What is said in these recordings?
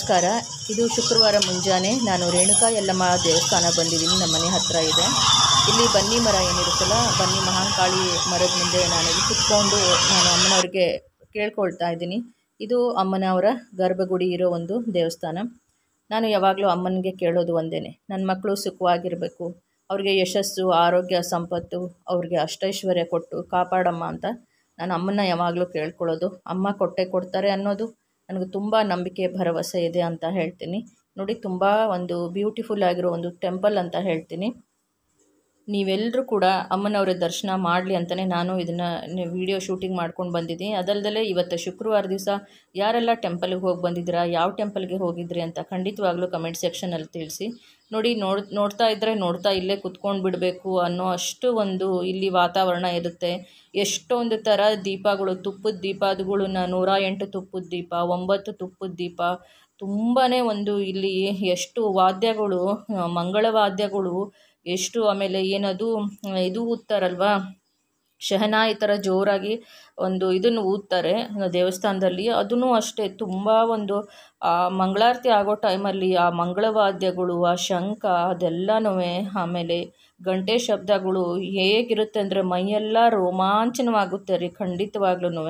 ನಮಸ್ಕಾರ ಇದು ಶುಕ್ರವಾರ ಮುಂಜಾನೆ ನಾನು ರೇಣುಕಾ ಯಲ್ಲಮ್ಮ ದೇವಸ್ಥಾನ ಬಂದಿದ್ದೀನಿ ನಮ್ಮ ಮನೆ ಹತ್ತಿರ ಇದೆ ಇಲ್ಲಿ ಬನ್ನಿ ಮರ ಏನಿರುತ್ತಲ್ಲ ಬನ್ನಿ ಮಹಾಕಾಳಿ ಮರದ ಮುಂದೆ ನಾನು ಇಲ್ಲಿ ಕುತ್ಕೊಂಡು ನಾನು ಅಮ್ಮನವ್ರಿಗೆ ಕೇಳ್ಕೊಳ್ತಾ ಇದ್ದೀನಿ ಇದು ಅಮ್ಮನವರ ಗರ್ಭಗುಡಿ ಇರೋ ಒಂದು ದೇವಸ್ಥಾನ ನಾನು ಯಾವಾಗಲೂ ಅಮ್ಮನಿಗೆ ಕೇಳೋದು ಒಂದೇ ನನ್ನ ಮಕ್ಕಳು ಸುಖವಾಗಿರಬೇಕು ಅವ್ರಿಗೆ ಯಶಸ್ಸು ಆರೋಗ್ಯ ಸಂಪತ್ತು ಅವ್ರಿಗೆ ಅಷ್ಟೈಶ್ವರ್ಯ ಕೊಟ್ಟು ಕಾಪಾಡಮ್ಮ ಅಂತ ನಾನು ಅಮ್ಮನ ಯಾವಾಗಲೂ ಕೇಳ್ಕೊಳ್ಳೋದು ಅಮ್ಮ ಕೊಟ್ಟೆ ಕೊಡ್ತಾರೆ ಅನ್ನೋದು ನನಗೆ ತುಂಬ ನಂಬಿಕೆ ಭರವಸೆ ಇದೆ ಅಂತ ಹೇಳ್ತೀನಿ ನೋಡಿ ತುಂಬ ಒಂದು ಬ್ಯೂಟಿಫುಲ್ ಆಗಿರೋ ಒಂದು ಟೆಂಪಲ್ ಅಂತ ಹೇಳ್ತೀನಿ ನೀವೆಲ್ಲರೂ ಕೂಡ ಅಮ್ಮನವರ ದರ್ಶನ ಮಾಡಲಿ ಅಂತಲೇ ನಾನು ಇದನ್ನು ವಿಡಿಯೋ ಶೂಟಿಂಗ್ ಮಾಡ್ಕೊಂಡು ಬಂದಿದ್ದೀನಿ ಅದಲ್ಲದೆ ಇವತ್ತು ಶುಕ್ರವಾರ ದಿವಸ ಯಾರೆಲ್ಲ ಟೆಂಪಲ್ಗೆ ಹೋಗಿ ಬಂದಿದ್ದೀರಾ ಯಾವ ಟೆಂಪಲ್ಗೆ ಹೋಗಿದ್ರಿ ಅಂತ ಖಂಡಿತವಾಗ್ಲೂ ಕಮೆಂಟ್ ಸೆಕ್ಷನಲ್ಲಿ ತಿಳಿಸಿ ನೋಡಿ ನೋಡ್ ನೋಡ್ತಾ ಇದ್ದರೆ ನೋಡ್ತಾ ಇಲ್ಲೇ ಕುತ್ಕೊಂಡು ಬಿಡಬೇಕು ಅನ್ನೋ ಅಷ್ಟು ಒಂದು ಇಲ್ಲಿ ವಾತಾವರಣ ಇರುತ್ತೆ ಎಷ್ಟೊಂದು ಥರ ದೀಪಗಳು ತುಪ್ಪದ ದೀಪಗಳನ್ನ ನೂರ ಎಂಟು ತುಪ್ಪದ ದೀಪ ಒಂಬತ್ತು ತುಪ್ಪದ ದೀಪ ತುಂಬಾ ಒಂದು ಇಲ್ಲಿ ಎಷ್ಟು ವಾದ್ಯಗಳು ಮಂಗಳ ವಾದ್ಯಗಳು ಎಷ್ಟು ಆಮೇಲೆ ಏನದು ಇದು ಊದ್ತಾರಲ್ವಾ ಶಹನಾಯಿ ಥರ ಜೋರಾಗಿ ಒಂದು ಇದನ್ನು ಊದ್ತಾರೆ ದೇವಸ್ಥಾನದಲ್ಲಿ ಅದೂ ಅಷ್ಟೇ ತುಂಬ ಒಂದು ಆ ಮಂಗಳಾರತಿ ಆಗೋ ಟೈಮಲ್ಲಿ ಆ ಮಂಗಳವಾದ್ಯಗಳು ಆ ಶಂಖ ಅದೆಲ್ಲನೂ ಆಮೇಲೆ ಗಂಟೆ ಶಬ್ದಗಳು ಹೇಗಿರುತ್ತೆ ಅಂದರೆ ಮೈಯೆಲ್ಲ ರೋಮಾಂಚನವಾಗುತ್ತೆ ರೀ ಖಂಡಿತವಾಗ್ಲೂ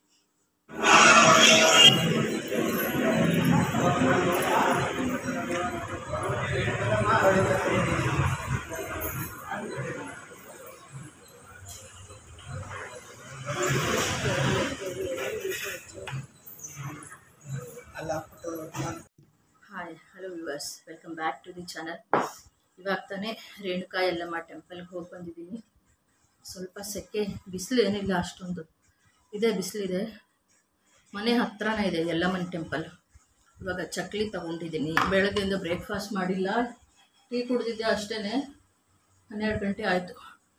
hi hello viewers welcome back to the channel ಇವಾಗ ತಾನೇ ರೇಣುಕಾ ಯಲ್ಲಮ್ಮ ಟೆಂಪಲ್ಗೆ ಹೋಗಿ ಬಂದಿದ್ದೀನಿ ಸ್ವಲ್ಪ ಸೆಕೆ ಬಿಸಿಲು ಏನಿಲ್ಲ ಅಷ್ಟೊಂದು ಇದೆ ಬಿಸಿಲಿದೆ ಮನೆ ಹತ್ರನೇ ಇದೆ ಯಲ್ಲಮ್ಮನ ಟೆಂಪಲ್ ಇವಾಗ ಚಕ್ಲಿ ತೊಗೊಂಡಿದ್ದೀನಿ ಬೆಳಗ್ಗೆಯಿಂದ ಬ್ರೇಕ್ಫಾಸ್ಟ್ ಮಾಡಿಲ್ಲ ಟೀ ಕುಡಿದಿದ್ದೆ ಅಷ್ಟೇ ಹನ್ನೆರಡು ಗಂಟೆ ಆಯಿತು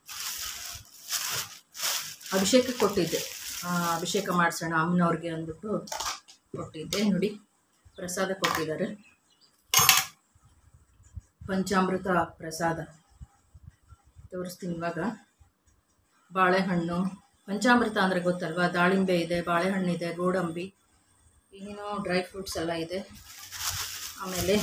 ಅಭಿಷೇಕ ಕೊಟ್ಟಿದ್ದೆ ಆ, ಅಭಿಷೇಕ ಮಾಡಿಸೋಣ ಅಮ್ಮನವ್ರಿಗೆ ಅಂದ್ಬಿಟ್ಟು ಕೊಟ್ಟಿದ್ದೆ ನೋಡಿ ಪ್ರಸಾದ ಕೊಟ್ಟಿದ್ದಾರೆ ಪಂಚಾಮೃತ ಪ್ರಸಾದ ತೋರಿಸ್ತೀನಿ ಇವಾಗ ಬಾಳೆಹಣ್ಣು ಪಂಚಾಮೃತ ಅಂದರೆ ಗೊತ್ತಲ್ವಾ ದಾಳಿಂಬೆ ಇದೆ ಬಾಳೆಹಣ್ಣಿದೆ ಗೋಡಂಬಿ ಇನ್ನೇನೋ ಡ್ರೈ ಫ್ರೂಟ್ಸ್ ಎಲ್ಲ ಇದೆ ಆಮೇಲೆ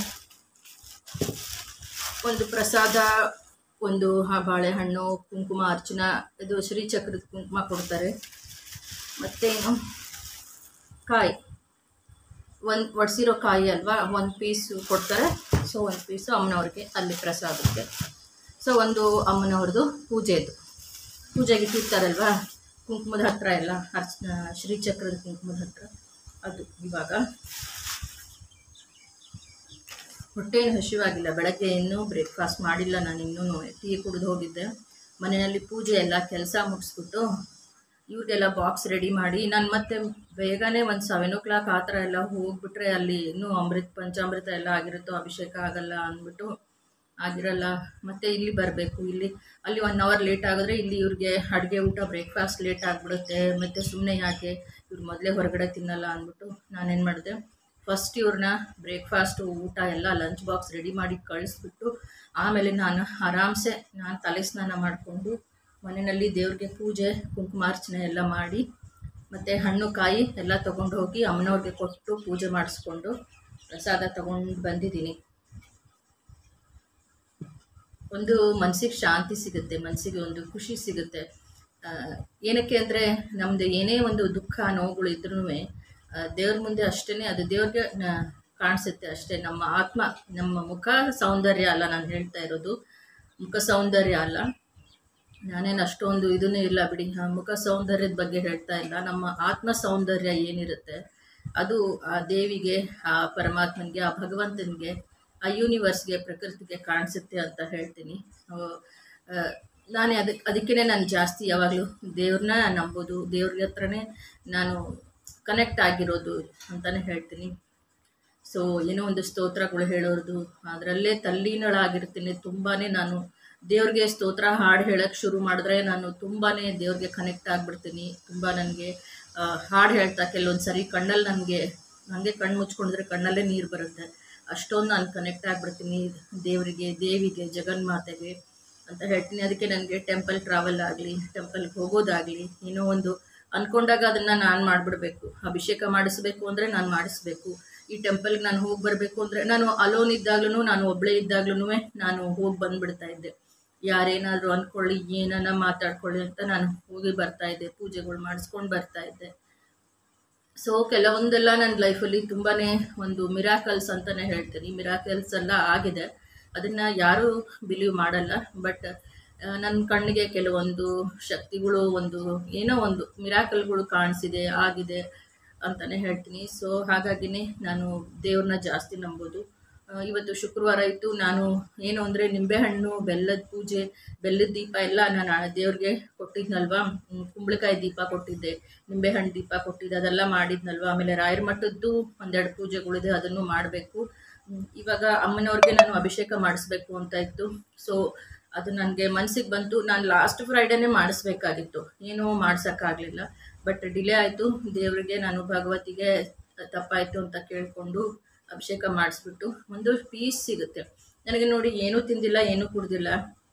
ಒಂದು ಪ್ರಸಾದ ಒಂದು ಆ ಬಾಳೆಹಣ್ಣು ಕುಂಕುಮ ಅರ್ಚನ ಇದು ಶ್ರೀಚಕ್ರದ ಕುಂಕುಮ ಕೊಡ್ತಾರೆ ಮತ್ತೇನು ಕಾಯಿ ಒಂದು ಒಡ್ಸಿರೋ ಕಾಯಿ ಅಲ್ವಾ ಒಂದು ಪೀಸು ಕೊಡ್ತಾರೆ ಸೊ ಒಂದು ಪೀಸು ಅಮ್ಮನವ್ರಿಗೆ ಅಲ್ಲಿ ಪ್ರಸಾದಕ್ಕೆ ಸೊ ಒಂದು ಅಮ್ಮನವ್ರದ್ದು ಪೂಜೆದು ಪೂಜೆಗೆ ಇಟ್ಟಿರ್ತಾರಲ್ವಾ ಕುಂಕುಮದ ಹತ್ರ ಎಲ್ಲ ಅರ್ಚ ಶ್ರೀಚಕ್ರದ ಕುಂಕುಮದ ಹತ್ರ ಅದು ಇವಾಗ ಹೊಟ್ಟೆನು ಹಸಿವಾಗಿಲ್ಲ ಬೆಳಗ್ಗೆ ಇನ್ನೂ ಬ್ರೇಕ್ಫಾಸ್ಟ್ ಮಾಡಿಲ್ಲ ನಾನು ಇನ್ನೂ ಟೀ ಕುಡಿದು ಹೋಗಿದ್ದೆ ಮನೆಯಲ್ಲಿ ಪೂಜೆ ಎಲ್ಲ ಕೆಲಸ ಮುಗಿಸ್ಬಿಟ್ಟು ಇವ್ರಿಗೆಲ್ಲ ಬಾಕ್ಸ್ ರೆಡಿ ಮಾಡಿ ನಾನು ಮತ್ತೆ ಬೇಗನೆ ಒಂದು ಸೆವೆನ್ ಓ ಕ್ಲಾಕ್ ಆ ಥರ ಎಲ್ಲ ಹೋಗ್ಬಿಟ್ರೆ ಅಲ್ಲಿ ಇನ್ನೂ ಅಮೃತ ಪಂಚಾಮೃತ ಎಲ್ಲ ಆಗಿರುತ್ತೋ ಅಭಿಷೇಕ ಆಗಲ್ಲ ಅಂದ್ಬಿಟ್ಟು ಆಗಿರಲ್ಲ ಮತ್ತೆ ಇಲ್ಲಿ ಬರಬೇಕು ಇಲ್ಲಿ ಅಲ್ಲಿ ಒನ್ ಅವರ್ ಲೇಟ್ ಆಗಿದ್ರೆ ಇಲ್ಲಿ ಇವ್ರಿಗೆ ಅಡುಗೆ ಊಟ ಬ್ರೇಕ್ಫಾಸ್ಟ್ ಲೇಟ್ ಆಗಿಬಿಡುತ್ತೆ ಮತ್ತು ಸುಮ್ಮನೆ ಯಾಕೆ ಇವ್ರು ಮೊದಲೇ ಹೊರಗಡೆ ತಿನ್ನಲ್ಲ ಅಂದ್ಬಿಟ್ಟು ನಾನೇನು ಮಾಡಿದೆ ಫಸ್ಟ್ ಇವ್ರನ್ನ ಬ್ರೇಕ್ಫಾಸ್ಟು ಊಟ ಎಲ್ಲ ಲಂಚ್ ಬಾಕ್ಸ್ ರೆಡಿ ಮಾಡಿ ಕಳಿಸ್ಬಿಟ್ಟು ಆಮೇಲೆ ನಾನು ಆರಾಮ್ಸೆ ನಾನು ತಲೆ ಸ್ನಾನ ಮಾಡಿಕೊಂಡು ಮನೆಯಲ್ಲಿ ದೇವ್ರಿಗೆ ಪೂಜೆ ಕುಂಕುಮಾರ್ಚನೆ ಎಲ್ಲ ಮಾಡಿ ಮತ್ತು ಹಣ್ಣು ಕಾಯಿ ಎಲ್ಲ ತೊಗೊಂಡು ಹೋಗಿ ಅಮ್ಮನವ್ರಿಗೆ ಕೊಟ್ಟು ಪೂಜೆ ಮಾಡಿಸ್ಕೊಂಡು ಪ್ರಸಾದ ತೊಗೊಂಡು ಬಂದಿದ್ದೀನಿ ಒಂದು ಮನಸ್ಸಿಗೆ ಶಾಂತಿ ಸಿಗುತ್ತೆ ಮನಸ್ಸಿಗೆ ಒಂದು ಖುಷಿ ಸಿಗುತ್ತೆ ಆ, ಏನಕ್ಕೆ ಅಂದರೆ ನಮ್ಮದು ಏನೇ ಒಂದು ದುಃಖ ನೋವುಗಳು ಇದ್ರೂ ದೇವ್ರ ಮುಂದೆ ಅಷ್ಟೇ ಅದು ದೇವ್ರಿಗೆ ನ- ಕಾಣಿಸುತ್ತೆ ಅಷ್ಟೇ ನಮ್ಮ ಆತ್ಮ ನಮ್ಮ ಮುಖ ಸೌಂದರ್ಯ ಅಲ್ಲ ನಾನು ಹೇಳ್ತಾ ಇರೋದು ಮುಖ ಸೌಂದರ್ಯ ಅಲ್ಲ ನಾನೇನು ಅಷ್ಟೊಂದು ಇದನ್ನೇ ಇಲ್ಲ ಬಿಡಿ ಆ ಮುಖ ಸೌಂದರ್ಯದ ಬಗ್ಗೆ ಹೇಳ್ತಾ ಇಲ್ಲ ನಮ್ಮ ಆತ್ಮ ಸೌಂದರ್ಯ ಏನಿರುತ್ತೆ ಅದು ಆ ದೇವಿಗೆ ಆ ಪರಮಾತ್ಮನಿಗೆ ಆ ಭಗವಂತನಿಗೆ ಆ ಯೂನಿವರ್ಸ್ಗೆ ಪ್ರಕೃತಿಗೆ ಕಾಣಿಸುತ್ತೆ ಅಂತ ಹೇಳ್ತೀನಿ ನಾನೇ ಅದಕ್ಕೆ ಅದಕ್ಕೇ ನಾನು ಜಾಸ್ತಿ ಯಾವಾಗಲೂ ದೇವ್ರನ್ನ ನಂಬೋದು ದೇವ್ರ ಹತ್ರನೇ ನಾನು ಕನೆಕ್ಟ್ ಆಗಿರೋದು ಅಂತಲೇ ಹೇಳ್ತೀನಿ ಸೊ ಏನೋ ಒಂದು ಸ್ತೋತ್ರಗಳು ಹೇಳೋದು ಅದರಲ್ಲೇ ತಲ್ಲೀನಳಾಗಿರ್ತೀನಿ ತುಂಬಾ ನಾನು ದೇವ್ರಿಗೆ ಸ್ತೋತ್ರ ಹಾಡು ಹೇಳೋಕ್ಕೆ ಶುರು ಮಾಡಿದ್ರೆ ನಾನು ತುಂಬಾ ದೇವ್ರಿಗೆ ಕನೆಕ್ಟ್ ಆಗಿಬಿಡ್ತೀನಿ ತುಂಬ ನನಗೆ ಹಾಡು ಹೇಳ್ತಾ ಕೆಲವೊಂದು ಸರಿ ಕಣ್ಣಲ್ಲಿ ನನಗೆ ನನಗೆ ಕಣ್ಣು ಮುಚ್ಕೊಂಡಿದ್ರೆ ಕಣ್ಣಲ್ಲೇ ನೀರು ಬರುತ್ತೆ ಅಷ್ಟೊಂದು ನಾನು ಕನೆಕ್ಟ್ ಆಗಿಬಿಡ್ತೀನಿ ದೇವರಿಗೆ ದೇವಿಗೆ ಜಗನ್ಮಾತೆಗೆ ಅಂತ ಹೇಳ್ತೀನಿ ಅದಕ್ಕೆ ನನಗೆ ಟೆಂಪಲ್ ಟ್ರಾವೆಲ್ ಆಗಲಿ ಟೆಂಪಲ್ಗೆ ಹೋಗೋದಾಗಲಿ ಏನೋ ಒಂದು ಅಂದ್ಕೊಂಡಾಗ ಅದನ್ನು ನಾನು ಮಾಡಿಬಿಡ್ಬೇಕು ಅಭಿಷೇಕ ಮಾಡಿಸ್ಬೇಕು ಅಂದರೆ ನಾನು ಮಾಡಿಸ್ಬೇಕು ಈ ಟೆಂಪಲ್ಗೆ ನಾನು ಹೋಗಿ ಬರಬೇಕು ಅಂದರೆ ನಾನು ಅಲೋನ್ ಇದ್ದಾಗ್ಲೂ ನಾನು ಒಬ್ಬಳೇ ಇದ್ದಾಗ್ಲೂ ನಾನು ಹೋಗಿ ಬಂದುಬಿಡ್ತಾ ಇದ್ದೆ ಯಾರೇನಾದರೂ ಅಂದ್ಕೊಳ್ಳಿ ಏನನ್ನ ಮಾತಾಡ್ಕೊಳ್ಳಿ ಅಂತ ನಾನು ಹೋಗಿ ಬರ್ತಾ ಇದ್ದೆ ಪೂಜೆಗಳು ಮಾಡಿಸ್ಕೊಂಡು ಬರ್ತಾ ಇದ್ದೆ ಸೊ ಕೆಲವೊಂದೆಲ್ಲ ನನ್ನ ಲೈಫಲ್ಲಿ ತುಂಬಾ ಒಂದು ಮಿರಾಕಲ್ಸ್ ಅಂತಲೇ ಹೇಳ್ತೀನಿ ಮಿರಾಕಲ್ಸ್ ಎಲ್ಲ ಆಗಿದೆ ಅದನ್ನು ಯಾರೂ ಬಿಲೀವ್ ಮಾಡಲ್ಲ ಬಟ್ ನನ್ನ ಕಣ್ಣಿಗೆ ಕೆಲವೊಂದು ಶಕ್ತಿಗಳು ಒಂದು ಏನೋ ಒಂದು ಮಿರಾಕಲ್ಗಳು ಕಾಣಿಸಿದೆ ಆಗಿದೆ ಅಂತಲೇ ಹೇಳ್ತೀನಿ ಸೊ ಹಾಗಾಗಿನೇ ನಾನು ದೇವ್ರನ್ನ ಜಾಸ್ತಿ ನಂಬೋದು ಆ, ಇವತ್ತು ಶುಕ್ರವಾರ ಇತ್ತು ನಾನು ಏನು ಅಂದರೆ ನಿಂಬೆಹಣ್ಣು ಬೆಲ್ಲದ ಪೂಜೆ ಬೆಲ್ಲದ ದೀಪ ಎಲ್ಲ ನಾನು ದೇವ್ರಿಗೆ ಕೊಟ್ಟಿದ್ನಲ್ವಾ ಹ್ಮ್, ಕುಂಬಳಕಾಯಿ ದೀಪ ಕೊಟ್ಟಿದ್ದೆ ನಿಂಬೆಹಣ್ಣು ದೀಪ ಕೊಟ್ಟಿದ್ದೆ ಅದೆಲ್ಲ ಮಾಡಿದ್ನಲ್ವಾ ಆಮೇಲೆ ರಾಯರ ಮಠದ್ದು ಒಂದೆರಡು ಪೂಜೆಗಳಿದೆ ಅದನ್ನು ಮಾಡಬೇಕು ಇವಾಗ ಅಮ್ಮನವ್ರಿಗೆ ನಾನು ಅಭಿಷೇಕ ಮಾಡಿಸ್ಬೇಕು ಅಂತ ಇತ್ತು ಸೊ ಅದು ನನಗೆ ಮನಸ್ಸಿಗೆ ಬಂತು ನಾನು ಲಾಸ್ಟ್ ಫ್ರೈಡೇನೇ ಮಾಡಿಸ್ಬೇಕಾಗಿತ್ತು ಏನೂ ಮಾಡ್ಸೋಕ್ಕಾಗಲಿಲ್ಲ ಬಟ್ ಡಿಲೇ ಆಯಿತು ದೇವರಿಗೆ ನಾನು ಭಗವತಿಗೆ ತಪ್ಪಾಯಿತು ಅಂತ ಕೇಳಿಕೊಂಡು ಅಭಿಷೇಕ ಮಾಡಿಸ್ಬಿಟ್ಟು ಒಂದು ಪೀಸ್ ಸಿಗುತ್ತೆ ನನಗೆ ನೋಡಿ ಏನೂ ತಿಂದಿಲ್ಲ ಏನೂ ಕುಡ್ದಿಲ್ಲ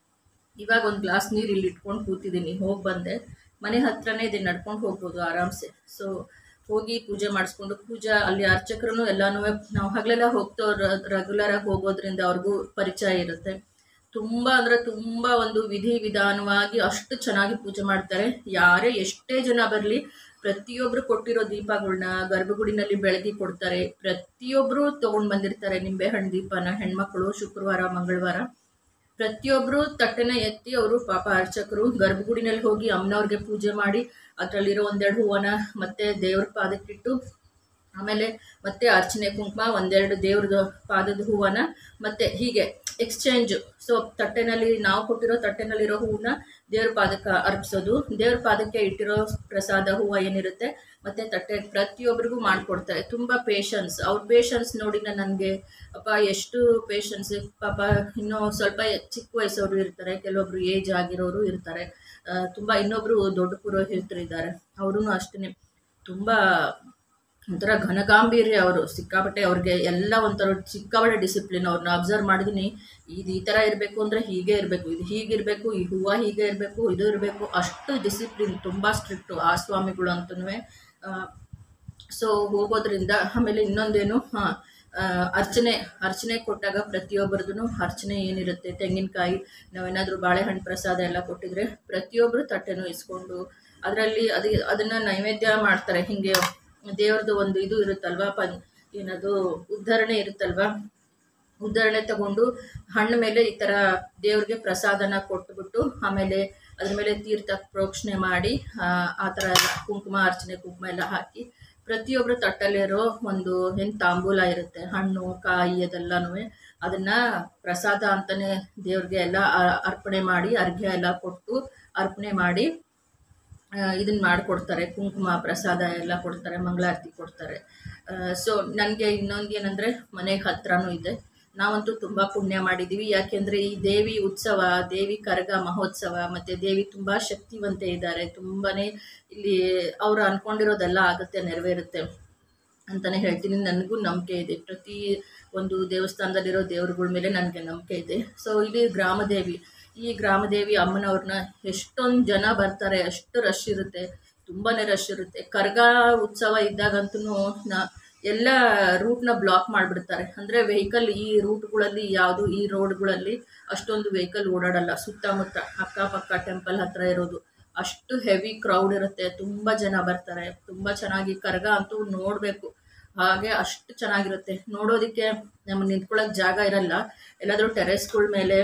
ಇವಾಗ ಒಂದು ಗ್ಲಾಸ್ ನೀರು ಇಲ್ಲಿ ಇಟ್ಕೊಂಡು ಕೂತಿದ್ದೀನಿ ಹೋಗಿ ಬಂದೆ ಮನೆ ಹತ್ರನೇ ಇದೆ ನಡ್ಕೊಂಡು ಹೋಗ್ಬೋದು ಆರಾಮ್ಸೆ ಸೊ ಹೋಗಿ ಪೂಜೆ ಮಾಡಿಸ್ಕೊಂಡು ಪೂಜಾ ಅಲ್ಲಿ ಅರ್ಚಕರು ಎಲ್ಲನೂ ನಾವು ಹಗಲೆಲ್ಲ ಹೋಗ್ತೋ ರೆಗ್ಯುಲರಾಗಿ ಹೋಗೋದ್ರಿಂದ ಅವ್ರಿಗೂ ಪರಿಚಯ ಇರುತ್ತೆ ತುಂಬ ಅಂದರೆ ತುಂಬ ಒಂದು ವಿಧಿ ವಿಧಾನವಾಗಿ ಅಷ್ಟು ಚೆನ್ನಾಗಿ ಪೂಜೆ ಮಾಡ್ತಾರೆ ಯಾರೇ ಎಷ್ಟೇ ಜನ ಬರಲಿ ಪ್ರತಿಯೊಬ್ಬರು ಕೊಟ್ಟಿರೋ ದೀಪಗಳನ್ನ ಗರ್ಭಗುಡಿನಲ್ಲಿ ಬೆಳಗಿ ಕೊಡ್ತಾರೆ ಪ್ರತಿಯೊಬ್ಬರು ತೊಗೊಂಡು ಬಂದಿರ್ತಾರೆ ನಿಂಬೆಹಣ್ಣು ದೀಪನ ಹೆಣ್ಮಕ್ಳು ಶುಕ್ರವಾರ ಮಂಗಳವಾರ ಪ್ರತಿಯೊಬ್ಬರು ತಟ್ಟೆನ ಎತ್ತಿ ಅವರು ಪಾಪ ಅರ್ಚಕರು ಗರ್ಭಗುಡಿನಲ್ಲಿ ಹೋಗಿ ಅಮ್ಮನವ್ರಿಗೆ ಪೂಜೆ ಮಾಡಿ ಅದರಲ್ಲಿರೋ ಒಂದೆರಡು ಹೂವನ ಮತ್ತೆ ದೇವ್ರ ಪಾದಕ್ಕಿಟ್ಟು ಆಮೇಲೆ ಮತ್ತೆ ಅರ್ಚನೆ ಕುಂಕುಮ ಒಂದೆರಡು ದೇವ್ರದ ಪಾದದ ಹೂವನ ಮತ್ತೆ ಹೀಗೆ ಎಕ್ಸ್ಚೇಂಜ್ ಸೊ ತಟ್ಟೆನಲ್ಲಿ ನಾವು ಕೊಟ್ಟಿರೋ ತಟ್ಟೆನಲ್ಲಿರೋ ಹೂವನ್ನ ದೇವ್ರ ಪಾದಕ್ಕೆ ಅರ್ಪಿಸೋದು ದೇವ್ರ ಪಾದಕ್ಕೆ ಇಟ್ಟಿರೋ ಪ್ರಸಾದ ಹೂವು ಏನಿರುತ್ತೆ ಮತ್ತೆ ತಟ್ಟೆ ಪ್ರತಿಯೊಬ್ಬರಿಗೂ ಮಾಡಿಕೊಡ್ತಾರೆ ತುಂಬ ಪೇಷನ್ಸ್ ಅವ್ರ ಪೇಷನ್ಸ್ ನೋಡಿ ನನಗೆ ಅಪ್ಪ ಎಷ್ಟು ಪೇಷನ್ಸ್ ಪಾಪ ಇನ್ನೂ ಸ್ವಲ್ಪ ಚಿಕ್ಕ ವಯಸ್ಸವರು ಇರ್ತಾರೆ ಕೆಲವೊಬ್ರು ಏಜ್ ಆಗಿರೋರು ಇರ್ತಾರೆ ಆ, ತುಂಬ ಇನ್ನೊಬ್ರು ದೊಡ್ಡ ಪುರೋಹಿತರು ಇದ್ದಾರೆ ಅವರು ಅಷ್ಟೇ ತುಂಬ ಒಂಥರ ಘನಗಾಂಭೀರ್ಯ ಅವರು ಸಿಕ್ಕಾಪಟ್ಟೆ ಅವ್ರಿಗೆ ಎಲ್ಲ ಒಂಥರ ಸಿಕ್ಕಾಪಟ್ಟೆ ಡಿಸಿಪ್ಲಿನ್ ಅವ್ರನ್ನ ಅಬ್ಸರ್ವ್ ಮಾಡಿದೀನಿ ಇದು ಈ ಥರ ಇರಬೇಕು ಅಂದರೆ ಹೀಗೆ ಇರಬೇಕು ಇದು ಹೀಗಿರಬೇಕು ಈ ಹೂವು ಹೀಗೆ ಇರಬೇಕು ಇದು ಇರಬೇಕು ಅಷ್ಟು ಡಿಸಿಪ್ಲಿನ್ ತುಂಬ ಸ್ಟ್ರಿಕ್ಟು ಆ ಸ್ವಾಮಿಗಳು ಅಂತನೂ ಸೊ ಹೋಗೋದ್ರಿಂದ ಆಮೇಲೆ ಇನ್ನೊಂದೇನು ಹಾಂ ಅರ್ಚನೆ ಅರ್ಚನೆ ಕೊಟ್ಟಾಗ ಪ್ರತಿಯೊಬ್ಬರದ್ದು ಅರ್ಚನೆ ಏನಿರುತ್ತೆ ತೆಂಗಿನಕಾಯಿ ನಾವೇನಾದರೂ ಬಾಳೆಹಣ್ಣು ಪ್ರಸಾದ ಎಲ್ಲ ಕೊಟ್ಟಿದ್ರೆ ಪ್ರತಿಯೊಬ್ಬರು ತಟ್ಟೆನೂ ಇಸ್ಕೊಂಡು ಅದರಲ್ಲಿ ಅದು ಅದನ್ನು ನೈವೇದ್ಯ ಮಾಡ್ತಾರೆ ಹೀಗೆ ದೇವ್ರದ್ದು ಒಂದು ಇದು ಇರುತ್ತಲ್ವಾ ಪನ್ ಏನದು ಉದ್ಧರಣೆ ಇರುತ್ತಲ್ವಾ ಉದ್ಧರಣೆ ತಗೊಂಡು ಹಣ್ಣು ಮೇಲೆ ಈ ಥರ ದೇವ್ರಿಗೆ ಪ್ರಸಾದನ ಕೊಟ್ಬಿಟ್ಟು ಆಮೇಲೆ ಅದ್ರ ಮೇಲೆ ತೀರ್ಥ ಪ್ರೋಕ್ಷಣೆ ಮಾಡಿ ಆ, ಆ ಥರ ಎಲ್ಲ ಕುಂಕುಮ ಅರ್ಚನೆ ಕುಂಕುಮ ಎಲ್ಲ ಹಾಕಿ ಪ್ರತಿಯೊಬ್ಬರು ತಟ್ಟಲ್ಲಿರೋ ಒಂದು ಏನು ತಾಂಬೂಲ ಇರುತ್ತೆ ಹಣ್ಣು ಕಾಯಿ ಅದೆಲ್ಲನೂ ಅದನ್ನು ಪ್ರಸಾದ ಅಂತಲೇ ದೇವ್ರಿಗೆ ಎಲ್ಲ ಅ- ಅರ್ಪಣೆ ಮಾಡಿ ಅರ್ಘ್ಯ ಎಲ್ಲ ಕೊಟ್ಟು ಅರ್ಪಣೆ ಮಾಡಿ ಇದನ್ನು ಮಾಡಿಕೊಡ್ತಾರೆ ಕುಂಕುಮ ಪ್ರಸಾದ ಎಲ್ಲ ಕೊಡ್ತಾರೆ ಮಂಗಳಾರತಿ ಕೊಡ್ತಾರೆ ಸೊ ನನಗೆ ಇನ್ನೊಂದು ಏನಂದರೆ ಮನೆಗೆ ಹತ್ರನೂ ಇದೆ ನಾವಂತೂ ತುಂಬ ಪುಣ್ಯ ಮಾಡಿದ್ದೀವಿ ಯಾಕೆಂದರೆ ಈ ದೇವಿ ಉತ್ಸವ ದೇವಿ ಕರಗ ಮಹೋತ್ಸವ ಮತ್ತು ದೇವಿ ತುಂಬ ಶಕ್ತಿವಂತೆ ಇದ್ದಾರೆ ತುಂಬಾ ಇಲ್ಲಿ ಅವರು ಅಂದ್ಕೊಂಡಿರೋದೆಲ್ಲ ಆಗುತ್ತೆ ನೆರವೇರುತ್ತೆ ಅಂತಲೇ ಹೇಳ್ತೀನಿ ನನಗೂ ನಂಬಿಕೆ ಇದೆ ಪ್ರತಿ ಒಂದು ದೇವಸ್ಥಾನದಲ್ಲಿರೋ ದೇವ್ರುಗಳ ಮೇಲೆ ನನಗೆ ನಂಬಿಕೆ ಇದೆ ಸೊ ಇಲ್ಲಿ ಗ್ರಾಮದೇವಿ ಈ ಗ್ರಾಮದೇವಿ ಅಮ್ಮನವ್ರನ್ನ ಎಷ್ಟೊಂದು ಜನ ಬರ್ತಾರೆ ಅಷ್ಟು ರಶ್ ಇರುತ್ತೆ ತುಂಬಾ ರಶ್ ಇರುತ್ತೆ ಕರ್ಗ ಉತ್ಸವ ಇದ್ದಾಗಂತೂ ನಾ ಎಲ್ಲ ರೂಟ್ನ ಬ್ಲಾಕ್ ಮಾಡಿಬಿಡ್ತಾರೆ ಅಂದರೆ ವೆಹಿಕಲ್ ಈ ರೂಟ್ಗಳಲ್ಲಿ ಯಾವುದು ಈ ರೋಡ್ಗಳಲ್ಲಿ ಅಷ್ಟೊಂದು ವೆಹಿಕಲ್ ಓಡಾಡಲ್ಲ ಸುತ್ತಮುತ್ತ ಅಕ್ಕಪಕ್ಕ ಟೆಂಪಲ್ ಹತ್ರ ಇರೋದು ಅಷ್ಟು ಹೆವಿ ಕ್ರೌಡ್ ಇರುತ್ತೆ ತುಂಬ ಜನ ಬರ್ತಾರೆ ತುಂಬ ಚೆನ್ನಾಗಿ ಕರ್ಗ ಅಂತೂ ನೋಡಬೇಕು ಹಾಗೆ ಅಷ್ಟು ಚೆನ್ನಾಗಿರುತ್ತೆ ನೋಡೋದಕ್ಕೆ ನಮ್ಗೆ ನಿಂತ್ಕೊಳ್ಳೋಕೆ ಜಾಗ ಇರಲ್ಲ ಎಲ್ಲಾದರೂ ಟೆರೆಸ್ಗಳ ಮೇಲೆ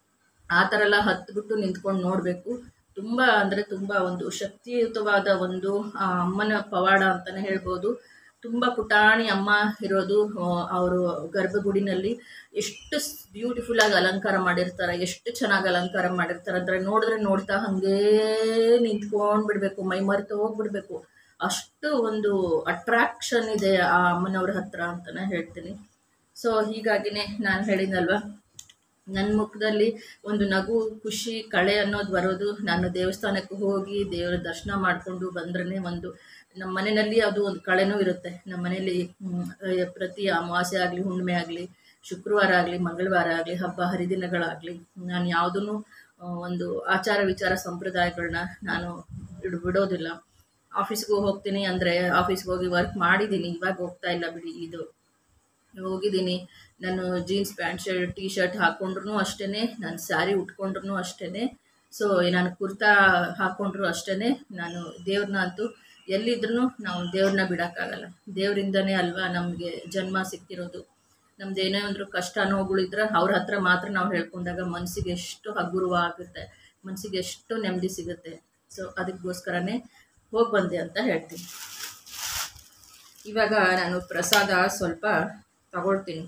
ಆ ಥರ ಎಲ್ಲ ಹತ್ಬಿಟ್ಟು ನಿಂತ್ಕೊಂಡು ನೋಡಬೇಕು ತುಂಬ ಅಂದರೆ ತುಂಬ ಒಂದು ಶಕ್ತಿಯುತವಾದ ಒಂದು ಆ ಅಮ್ಮನ ಪವಾಡ ಅಂತಲೇ ಹೇಳ್ಬೋದು ತುಂಬ ಪುಟಾಣಿ ಅಮ್ಮ ಇರೋದು ಅವರು ಗರ್ಭಗುಡಿನಲ್ಲಿ ಎಷ್ಟು ಬ್ಯೂಟಿಫುಲ್ಲಾಗಿ ಅಲಂಕಾರ ಮಾಡಿರ್ತಾರೆ ಎಷ್ಟು ಚೆನ್ನಾಗಿ ಅಲಂಕಾರ ಮಾಡಿರ್ತಾರೆ ಅಂದರೆ ನೋಡಿದ್ರೆ ನೋಡ್ತಾ ಹಾಗೇ ನಿಂತ್ಕೊಂಡು ಬಿಡಬೇಕು ಮೈ ಮರೆತು ಹೋಗ್ಬಿಡ್ಬೇಕು ಅಷ್ಟು ಒಂದು ಅಟ್ರಾಕ್ಷನ್ ಇದೆ ಆ ಅಮ್ಮನವ್ರ ಹತ್ರ ಅಂತಲೇ ಹೇಳ್ತೀನಿ ಸೊ ಹೀಗಾಗಿನೇ ನಾನು ಹೇಳಿದ್ನಲ್ವ ನನ್ನ ಮುಖದಲ್ಲಿ ಒಂದು ನಗು ಖುಷಿ ಕಳೆ ಅನ್ನೋದು ಬರೋದು ನಾನು ದೇವಸ್ಥಾನಕ್ಕೆ ಹೋಗಿ ದೇವರ ದರ್ಶನ ಮಾಡಿಕೊಂಡು ಬಂದ್ರೇ ಒಂದು ನಮ್ಮ ಮನೆಯಲ್ಲಿ ಅದು ಒಂದು ಕಳೆನೂ ಇರುತ್ತೆ ನಮ್ಮ ಮನೆಯಲ್ಲಿ ಹ್ಮ್, ಅಹ್, ಪ್ರತಿ ಅಮಾವಾಸ್ಯೆ ಆಗಲಿ ಹುಣ್ಣಿಮೆ ಆಗಲಿ ಶುಕ್ರವಾರ ಆಗಲಿ ಮಂಗಳವಾರ ಆಗಲಿ ಹಬ್ಬ ಹರಿದಿನಗಳಾಗಲಿ ನಾನು ಯಾವುದೂ ಒಂದು ಆಚಾರ ವಿಚಾರ ಸಂಪ್ರದಾಯಗಳನ್ನ ನಾನು ಇಡ್ ಬಿಡೋದಿಲ್ಲ ಆಫೀಸ್ಗೆ ಹೋಗ್ತೀನಿ ಅಂದರೆ ಆಫೀಸ್ಗೆ ಹೋಗಿ ವರ್ಕ್ ಮಾಡಿದ್ದೀನಿ ಇವಾಗ ಹೋಗ್ತಾ ಇಲ್ಲ ಬಿಡಿ ಇದು ಹೋಗಿದ್ದೀನಿ ನಾನು jeans pant shirt T shirt ಹಾಕ್ಕೊಂಡ್ರು ಅಷ್ಟೇ ನಾನು ಸ್ಯಾರಿ ಉಟ್ಕೊಂಡ್ರು ಅಷ್ಟೇ ಸೊ ನಾನು ಕುರ್ತಾ ಹಾಕ್ಕೊಂಡ್ರು ಅಷ್ಟೇ ನಾನು ದೇವ್ರನ್ನ ಅಂತೂ ಎಲ್ಲಿದ್ರೂ ನಾವು ದೇವ್ರನ್ನ ಬಿಡೋಕ್ಕಾಗಲ್ಲ ದೇವರಿಂದನೇ ಅಲ್ವಾ ನಮಗೆ ಜನ್ಮ ಸಿಕ್ತಿರೋದು ನಮ್ದು ಏನೇ ಅಂದರೂ ಕಷ್ಟ ನೋವುಗಳಿದ್ರೆ ಅವ್ರ ಹತ್ರ ಮಾತ್ರ ನಾವು ಹೇಳ್ಕೊಂಡಾಗ ಮನಸ್ಸಿಗೆ ಎಷ್ಟು ಹಗುರವ ಆಗುತ್ತೆ ಮನಸ್ಸಿಗೆ ಎಷ್ಟು ನೆಮ್ಮದಿ ಸಿಗುತ್ತೆ ಸೊ ಅದಕ್ಕೋಸ್ಕರನೇ ಹೋಗಿ ಬಂದೆ ಅಂತ ಹೇಳ್ತೀನಿ ಇವಾಗ ನಾನು ಪ್ರಸಾದ ಸ್ವಲ್ಪ ತಗೊಳ್ತೀನಿ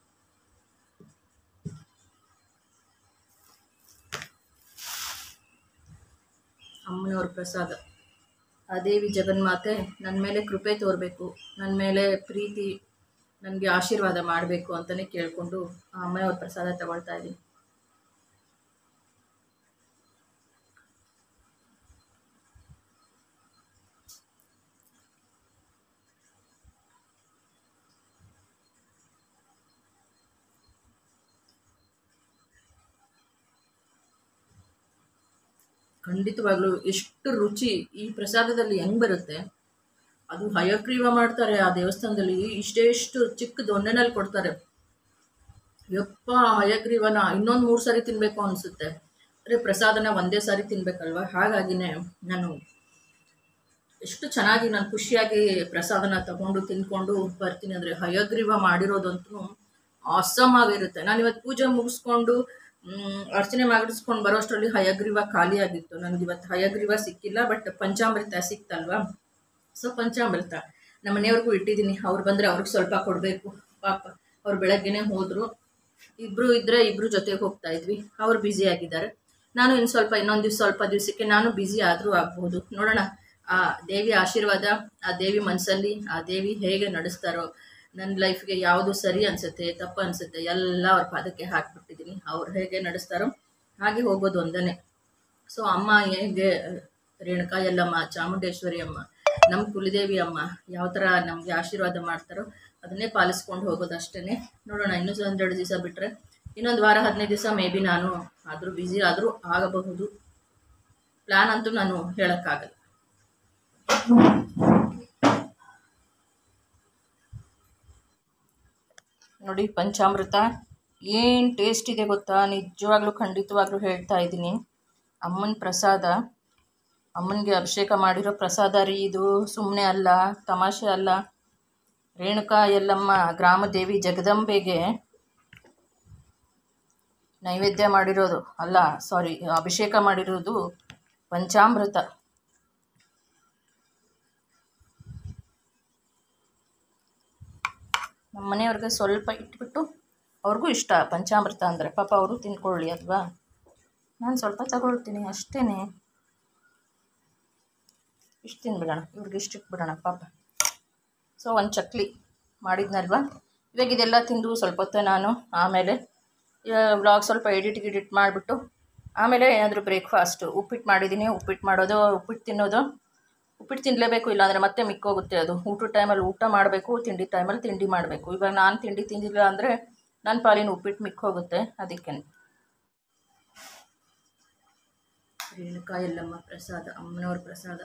ಅಮ್ಮನವ್ರ ಪ್ರಸಾದ ಆ ದೇವಿ ಜಗನ್ಮಾತೆ ನನ್ನ ಮೇಲೆ ಕೃಪೆ ತೋರಬೇಕು ನನ್ನ ಮೇಲೆ ಪ್ರೀತಿ ನನಗೆ ಆಶೀರ್ವಾದ ಮಾಡಬೇಕು ಅಂತಲೇ ಕೇಳಿಕೊಂಡು ಆ ಅಮ್ಮನವ್ರ ಪ್ರಸಾದ ತಗೊಳ್ತಾ ಇದ್ದೀನಿ ಖಂಡಿತವಾಗ್ಲೂ ಎಷ್ಟು ರುಚಿ ಈ ಪ್ರಸಾದದಲ್ಲಿ ಹೆಂಗೆ ಬರುತ್ತೆ ಅದು ಹಯಗ್ರೀವ ಮಾಡ್ತಾರೆ ಆ ದೇವಸ್ಥಾನದಲ್ಲಿ ಇಷ್ಟೇ ಇಷ್ಟು ಚಿಕ್ಕ ದೊಣ್ಣೆನಲ್ಲಿ ಕೊಡ್ತಾರೆ ಯಪ್ಪ ಹಯಗ್ರೀವನ ಇನ್ನೊಂದು ಮೂರು ಸಾರಿ ತಿನ್ನಬೇಕು ಅನಿಸುತ್ತೆ ಅಂದರೆ ಪ್ರಸಾದನ ಒಂದೇ ಸಾರಿ ತಿನ್ಬೇಕಲ್ವ ಹಾಗಾಗಿನೇ ನಾನು ಎಷ್ಟು ಚೆನ್ನಾಗಿ ನಾನು ಖುಷಿಯಾಗಿ ಪ್ರಸಾದನ ತಗೊಂಡು ತಿಂದ್ಕೊಂಡು ಬರ್ತೀನಿ ಅಂದರೆ ಹಯಗ್ರೀವ ಮಾಡಿರೋದಂತೂ ಆಸಮ್ ಆಗಿರುತ್ತೆ ನಾನು ಇವತ್ತು ಪೂಜೆ ಮುಗಿಸ್ಕೊಂಡು ಮ್, ಅರ್ಚನೆ ಮಾಡಿಸ್ಕೊಂಡು ಬರೋಷ್ಟರಲ್ಲಿ ಹಯಗ್ರೀವ ಖಾಲಿ ಆಗಿತ್ತು ನನಗೆ ಇವತ್ತು ಹಯಗ್ರೀವ ಸಿಕ್ಕಿಲ್ಲ ಬಟ್ ಪಂಚಾಮೃತ ಸಿಕ್ತಲ್ವಾ ಸೊ ಪಂಚಾಮೃತ ನಮ್ಮ ಮನೆಯವ್ರಿಗೂ ಇಟ್ಟಿದ್ದೀನಿ ಅವ್ರು ಬಂದರೆ ಅವ್ರಿಗೆ ಸ್ವಲ್ಪ ಕೊಡಬೇಕು ಪಾಪ ಅವ್ರು ಬೆಳಗ್ಗೆನೇ ಹೋದರು ಇಬ್ಬರು ಇದ್ದರೆ ಇಬ್ಬರು ಜೊತೆಗೆ ಹೋಗ್ತಾ ಇದ್ವಿ ಅವ್ರು ಬ್ಯುಸಿ ಆಗಿದ್ದಾರೆ ನಾನು ಇನ್ನು ಸ್ವಲ್ಪ ಇನ್ನೊಂದು ದಿವ್ಸ ಸ್ವಲ್ಪ ದಿವಸಕ್ಕೆ ನಾನು ಬ್ಯುಸಿ ಆದರೂ ಆಗ್ಬೋದು ನೋಡೋಣ ಆ ದೇವಿ ಆಶೀರ್ವಾದ ಆ ದೇವಿ ಮನಸ್ಸಲ್ಲಿ ಆ ದೇವಿ ಹೇಗೆ ನಡೆಸ್ತಾರೋ ನನ್ನ ಲೈಫ್ಗೆ ಯಾವುದು ಸರಿ ಅನಿಸುತ್ತೆ ತಪ್ಪು ಅನಿಸುತ್ತೆ ಎಲ್ಲ ಅವ್ರ ಪಾದಕ್ಕೆ ಹಾಕಿಬಿಟ್ಟಿದ್ದೀನಿ ಅವ್ರು ಹೇಗೆ ನಡೆಸ್ತಾರೋ ಹಾಗೆ ಹೋಗೋದು ಒಂದನೇ ಸೊ ಅಮ್ಮ ಹೇಗೆ ರೇಣುಕಾ ಯಲ್ಲಮ್ಮ ಚಾಮುಂಡೇಶ್ವರಿ ಅಮ್ಮ ನಮ್ಮ ಕುಲದೇವಿ ಅಮ್ಮ ಯಾವ ಥರ ನಮಗೆ ಆಶೀರ್ವಾದ ಮಾಡ್ತಾರೋ ಅದನ್ನೇ ಪಾಲಿಸ್ಕೊಂಡು ಹೋಗೋದು ಅಷ್ಟೇ ನೋಡೋಣ ಇನ್ನೂ ಒಂದೆರಡು ದಿವಸ ಬಿಟ್ಟರೆ ಇನ್ನೊಂದು ವಾರ ಹದಿನೈದು ದಿವಸ ಮೇ ಬಿ ನಾನು ಆದರೂ ಬ್ಯುಸಿ ಆದರೂ ಆಗಬಹುದು ಪ್ಲ್ಯಾನ್ ಅಂತೂ ನಾನು ಹೇಳೋಕ್ಕಾಗಲ್ಲ ನೋಡಿ ಪಂಚಾಮೃತ ಏನು ಟೇಸ್ಟ್ ಇದೆ ಗೊತ್ತಾ ನಿಜವಾಗ್ಲೂ ಖಂಡಿತವಾಗ್ಲೂ ಹೇಳ್ತಾ ಇದ್ದೀನಿ ಅಮ್ಮನ ಪ್ರಸಾದ ಅಮ್ಮನಿಗೆ ಅಭಿಷೇಕ ಮಾಡಿರೋ ಪ್ರಸಾದ ರೀ ಇದು ಸುಮ್ಮನೆ ಅಲ್ಲ ತಮಾಷೆ ಅಲ್ಲ ರೇಣುಕಾ ಯಲ್ಲಮ್ಮ ಗ್ರಾಮದೇವಿ ಜಗದಂಬೆಗೆ ನೈವೇದ್ಯ ಮಾಡಿರೋದು ಅಲ್ಲ ಸಾರಿ ಅಭಿಷೇಕ ಮಾಡಿರೋದು ಪಂಚಾಮೃತ ನಮ್ಮ ಮನೆಯವ್ರಿಗೆ ಸ್ವಲ್ಪ ಇಟ್ಬಿಟ್ಟು ಅವ್ರಿಗೂ ಇಷ್ಟ ಪಂಚಾಮೃತ ಅಂದರೆ ಪಾಪ ಅವರು ತಿನ್ಕೊಳ್ಳಿ ಅಲ್ವಾ ನಾನು ಸ್ವಲ್ಪ ತಗೊಳ್ತೀನಿ ಅಷ್ಟೇ ಇಷ್ಟು ತಿನ್ಬಿಡೋಣ ಇವ್ರಿಗೆ ಇಷ್ಟು ಇಟ್ಬಿಡೋಣ ಪಾಪ ಸೊ ಒಂದು ಚಕ್ಲಿ ಮಾಡಿದ್ನಲ್ವಾ ಇವಾಗ ಇದೆಲ್ಲ ತಿಂದು ಸ್ವಲ್ಪ ಹೊತ್ತು ನಾನು ಆಮೇಲೆ ವ್ಲಾಗ್ ಸ್ವಲ್ಪ ಎಡಿಟ್ ಗಿಡಿಟ್ ಮಾಡಿಬಿಟ್ಟು ಆಮೇಲೆ ಏನಾದರೂ ಬ್ರೇಕ್ಫಾಸ್ಟು ಉಪ್ಪಿಟ್ಟು ಮಾಡಿದ್ದೀನಿ ಉಪ್ಪಿಟ್ಟು ಮಾಡೋದು ಉಪ್ಪಿಟ್ಟು ತಿನ್ನೋದು ಉಪ್ಪಿಟ್ಟು ತಿನ್ನಲೇಬೇಕು ಇಲ್ಲಾಂದರೆ ಮತ್ತೆ ಮಿಕ್ಕೋಗುತ್ತೆ ಅದು ಊಟದ ಟೈಮಲ್ಲಿ ಊಟ ಮಾಡಬೇಕು ತಿಂಡಿ ಟೈಮಲ್ಲಿ ತಿಂಡಿ ಮಾಡಬೇಕು ಇವಾಗ ನಾನು ತಿಂಡಿ ತಿಂದಿಲ್ಲ ಅಂದರೆ ನನ್ನ ಪಾಲಿನ ಉಪ್ಪಿಟ್ಟು ಮಿಕ್ಕೋಗುತ್ತೆ ಅದಕ್ಕೆ ರೇಣುಕಾ ಯಲ್ಲಮ್ಮ ಪ್ರಸಾದ ಅಮ್ಮನವ್ರ ಪ್ರಸಾದ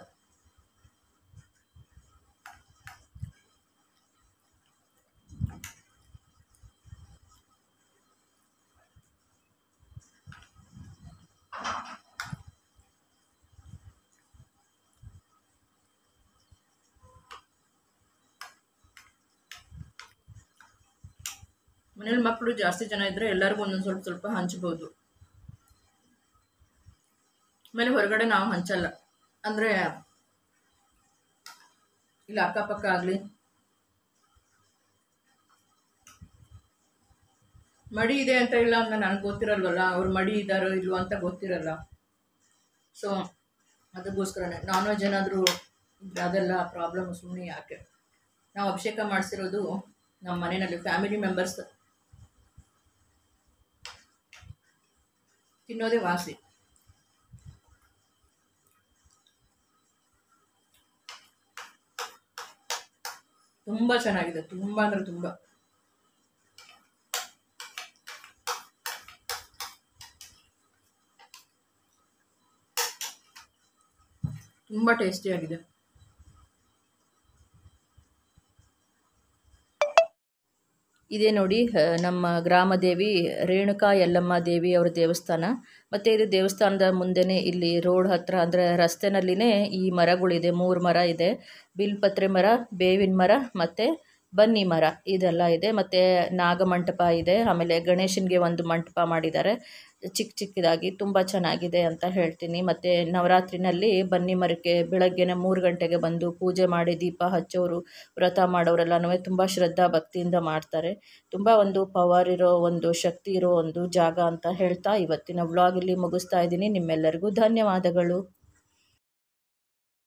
ಮನೇಲಿ ಮಕ್ಕಳು ಜಾಸ್ತಿ ಜನ ಇದ್ದರೆ ಎಲ್ಲರಿಗೂ ಒಂದೊಂದು ಸ್ವಲ್ಪ ಸ್ವಲ್ಪ ಹಂಚ್ಬೋದು ಆಮೇಲೆ ಹೊರಗಡೆ ನಾವು ಹಂಚಲ್ಲ ಅಂದರೆ ಇಲ್ಲ ಅಕ್ಕಪಕ್ಕ ಆಗಲಿ ಮಡಿ ಇದೆ ಅಂತ ಇಲ್ಲ ಅಂತ ನನಗೆ ಗೊತ್ತಿರಲ್ವಲ್ಲ ಅವ್ರು ಮಡಿ ಇದ್ದಾರೋ ಇಲ್ವೋ ಅಂತ ಗೊತ್ತಿರಲ್ಲ ಸೊ ಅದಕ್ಕೋಸ್ಕರನೇ ನಾನ್ ವೆಜ್ ಏನಾದರೂ ಅದೆಲ್ಲ ಪ್ರಾಬ್ಲಮ್ ಸುಮ್ಮನೆ ಯಾಕೆ ನಾವು ಅಭಿಷೇಕ ಮಾಡಿಸಿರೋದು ನಮ್ಮ ಮನೆಯಲ್ಲಿ ಫ್ಯಾಮಿಲಿ ಮೆಂಬರ್ಸ್ ತಿನ್ನೋದೇ ವಾಸಿ ತುಂಬ ಚೆನ್ನಾಗಿದೆ ತುಂಬ ಅಂದರೆ ತುಂಬ ತುಂಬ ಟೇಸ್ಟಿಯಾಗಿದೆ ಇದೇ ನೋಡಿ ಆ, ನಮ್ಮ ಗ್ರಾಮ ದೇವಿ ರೇಣುಕಾ ಯಲ್ಲಮ್ಮ ದೇವಿ ಅವರ ದೇವಸ್ಥಾನ ಮತ್ತು ಇದು ದೇವಸ್ಥಾನದ ಮುಂದೆನೇ ಇಲ್ಲಿ ರೋಡ್ ಹತ್ರ ಅಂದರೆ ರಸ್ತೆನಲ್ಲಿನೇ ಈ ಮರಗಳಿದೆ ಮೂರು ಮರ ಇದೆ ಬಿಲ್ಪತ್ರೆ ಮರ ಬೇವಿನ ಮರ ಮತ್ತು ಬನ್ನಿ ಮರ ಇದೆಲ್ಲ ಇದೆ ಮತ್ತು ನಾಗಮಂಟಪ ಇದೆ ಆಮೇಲೆ ಗಣೇಶನಿಗೆ ಒಂದು ಮಂಟಪ ಮಾಡಿದ್ದಾರೆ ಚಿಕ್ಕ ಚಿಕ್ಕದಾಗಿ ತುಂಬ ಚೆನ್ನಾಗಿದೆ ಅಂತ ಹೇಳ್ತೀನಿ ಮತ್ತು ನವರಾತ್ರಿನಲ್ಲಿ ಬನ್ನಿ ಮರಕ್ಕೆ ಬೆಳಗ್ಗೆನೇ ಮೂರು ಗಂಟೆಗೆ ಬಂದು ಪೂಜೆ ಮಾಡಿ ದೀಪ ಹಚ್ಚೋರು ವ್ರತ ಮಾಡೋರೆಲ್ಲನೂ ತುಂಬ ಶ್ರದ್ಧಾ ಭಕ್ತಿಯಿಂದ ಮಾಡ್ತಾರೆ ತುಂಬ ಒಂದು ಪವರ್ ಇರೋ ಒಂದು ಶಕ್ತಿ ಇರೋ ಒಂದು ಜಾಗ ಅಂತ ಹೇಳ್ತಾ ಇವತ್ತಿನ ವ್ಲಾಗ್ ಇಲ್ಲಿ ಮುಗಿಸ್ತಾ ಇದ್ದೀನಿ ನಿಮ್ಮೆಲ್ಲರಿಗೂ ಧನ್ಯವಾದಗಳು